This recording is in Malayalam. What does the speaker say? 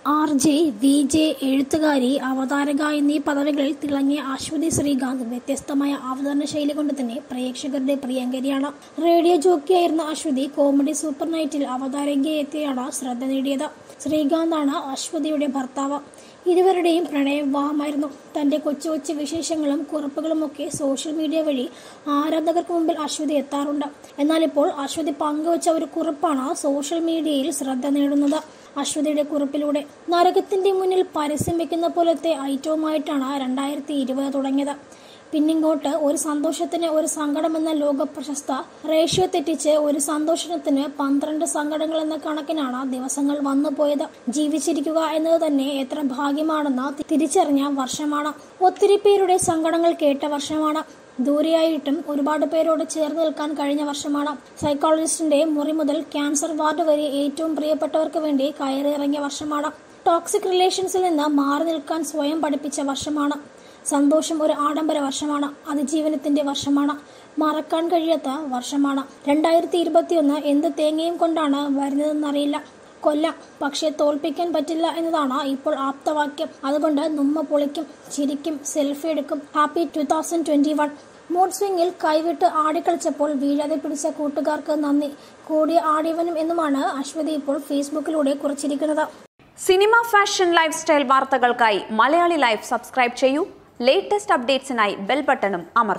ആർ ജെ വി ജെ എഴുത്തുകാരി അവതാരക എന്നീ പദവികളിൽ തിളങ്ങിയ അശ്വതി ശ്രീകാന്ത് വ്യത്യസ്തമായ അവതരണ ശൈലി കൊണ്ട് തന്നെ പ്രേക്ഷകരുടെ പ്രിയങ്കരിയാണ് റേഡിയോ ജോക്കിയായിരുന്ന അശ്വതി കോമഡി സൂപ്പർ നൈറ്റിൽ അവതാരകയെത്തിയാണ് ശ്രദ്ധ നേടിയത് ശ്രീകാന്താണ് അശ്വതിയുടെ ഭർത്താവ് ഇരുവരുടെയും പ്രണയവിവാഹമായിരുന്നു തന്റെ കൊച്ചു കൊച്ചു വിശേഷങ്ങളും കുറിപ്പുകളുമൊക്കെ സോഷ്യൽ മീഡിയ വഴി ആരാധകർക്ക് മുമ്പിൽ അശ്വതി എത്താറുണ്ട് എന്നാൽ ഇപ്പോൾ അശ്വതി പങ്കുവച്ച ഒരു കുറിപ്പാണ് സോഷ്യൽ മീഡിയയിൽ ശ്രദ്ധ നേടുന്നത് അശ്വതിയുടെ കുറിപ്പിലൂടെ നരകത്തിന്റെ മുന്നിൽ പരസ്യം വെക്കുന്ന പോലത്തെ ഐറ്റവുമായിട്ടാണ് രണ്ടായിരത്തി ഇരുപത് തുടങ്ങിയത് പിന്നിങ്ങോട്ട് ഒരു സന്തോഷത്തിന് ഒരു സങ്കടം എന്ന ലോക പ്രശസ്ത റേഷ്യോ തെറ്റിച്ച് ഒരു സന്തോഷത്തിന് പന്ത്രണ്ട് സങ്കടങ്ങൾ എന്ന കണക്കിനാണ് ദിവസങ്ങൾ വന്നു പോയത് ജീവിച്ചിരിക്കുക എന്നത് തന്നെ എത്ര ഭാഗ്യമാണെന്ന് തിരിച്ചറിഞ്ഞ വർഷമാണ് ഒത്തിരി പേരുടെ സങ്കടങ്ങൾ കേട്ട വർഷമാണ് ദൂരെയായിട്ടും ഒരുപാട് പേരോട് ചേർന്ന് നിൽക്കാൻ കഴിഞ്ഞ വർഷമാണ് സൈക്കോളജിസ്റ്റിന്റെ മുറി മുതൽ ക്യാൻസർ വാർഡ് വരെ ഏറ്റവും പ്രിയപ്പെട്ടവർക്ക് വേണ്ടി കയറിയിറങ്ങിയ വർഷമാണ് ടോക്സിക് റിലേഷൻസിൽ നിന്ന് മാറി നിൽക്കാൻ സ്വയം പഠിപ്പിച്ച വർഷമാണ് സന്തോഷം ഒരു ആഡംബര വർഷമാണ് അതിജീവനത്തിന്റെ വർഷമാണ് മറക്കാൻ കഴിയാത്ത വർഷമാണ് രണ്ടായിരത്തി ഇരുപത്തിയൊന്ന് എന്ത് തേങ്ങയും കൊണ്ടാണ് വരുന്നതെന്നറിയില്ല കൊല്ലാം പക്ഷേ തോൽപ്പിക്കാൻ പറ്റില്ല എന്നതാണ് ഇപ്പോൾ ആപ്തവാക്യം അതുകൊണ്ട് നുമ്മ പൊളിക്കും ചിരിക്കും സെൽഫി എടുക്കും happy two thousand twenty one mood സ്വിംഗിൽ കൈവിട്ട് ആടിക്കളിച്ചപ്പോൾ വീഴാതെ പിടിച്ച കൂട്ടുകാർക്ക് നന്ദി കൂടിയ ആടിയവനും എന്നുമാണ് അശ്വതി ഇപ്പോൾ ഫേസ്ബുക്കിലൂടെ കുറിച്ചിരിക്കുന്നത് സിനിമ ഫാഷൻ ലൈഫ് സ്റ്റൈൽ വാർത്തകൾക്കായി മലയാളി ലൈഫ് സബ്സ്ക്രൈബ് ചെയ്യൂ ലേറ്റസ്റ്റ് അപ്ഡേറ്റ്സിനായി ബെൽ ബട്ടണും അമർത്തും